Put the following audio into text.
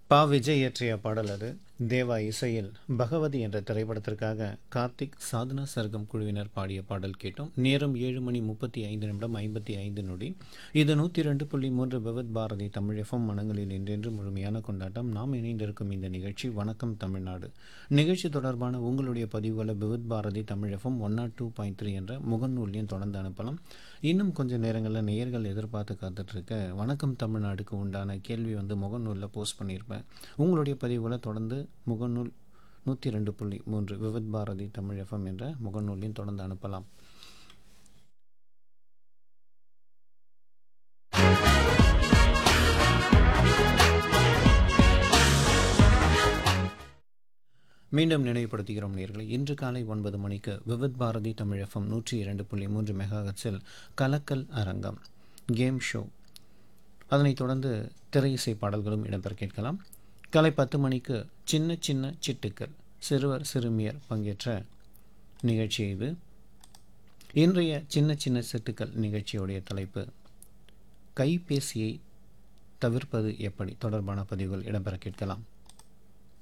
பா விஜய் இயற்றிய பாடல் அது தேவா இசையில் பகவதி என்ற திரைப்படத்திற்காக கார்த்திக் சாதனா சர்க்கம் குழுவினர் பாடிய பாடல் கேட்டோம் நேரம் ஏழு மணி முப்பத்தி ஐந்து நிமிடம் ஐம்பத்தி ஐந்து நொடி இது நூற்றி ரெண்டு புள்ளி மூன்று விவத் பாரதி தமிழ் எஃப்எம் மனங்களில் என்றென்று முழுமையான கொண்டாட்டம் நாம் இணைந்திருக்கும் இந்த நிகழ்ச்சி வணக்கம் தமிழ்நாடு நிகழ்ச்சி தொடர்பான உங்களுடைய பதிவுகளை Vividh Bharati Tamil FM one nought two point three என்ற முகநூல்லையும் தொடர்ந்து அனுப்பலாம் இன்னும் கொஞ்சம் நேரங்களில் நேயர்கள் எதிர்பார்த்து காத்துட்ருக்க வணக்கம் தமிழ்நாடுக்கு உண்டான கேள்வி வந்து முகநூலில் போஸ்ட் பண்ணியிருப்பேன் உங்களுடைய பதிவுகளை தொடர்ந்து முகநூல் நூற்றி ரெண்டு புள்ளி மூன்று விவத் பாரதி தமிழ் எஃப்எம் என்ற முகநூலையும் தொடர்ந்து அனுப்பலாம் மீண்டும் நினைவுபடுத்துகிறோம் நேர்களை இன்று காலை ஒன்பது மணிக்கு விவித் பாரதி தமிழ் எஃப்எம் நூற்றி இரண்டு புள்ளி மூன்று மெகாஹட்ஸில் கலக்கல் அரங்கம் கேம் ஷோ அதனைத் தொடர்ந்து திரை இசை பாடல்களும் இடம்பெற கேட்கலாம் காலை பத்து மணிக்கு சின்ன சின்ன சிட்டுக்கள் சிறுவர் சிறுமியர் பங்கேற்ற நிகழ்ச்சி இது இன்றைய சின்ன சின்ன சிட்டுக்கள் நிகழ்ச்சியுடைய தலைப்பு கைபேசியை தவிர்ப்பது எப்படி தொடர்பான பதிவுகள் இடம்பெற கேட்கலாம்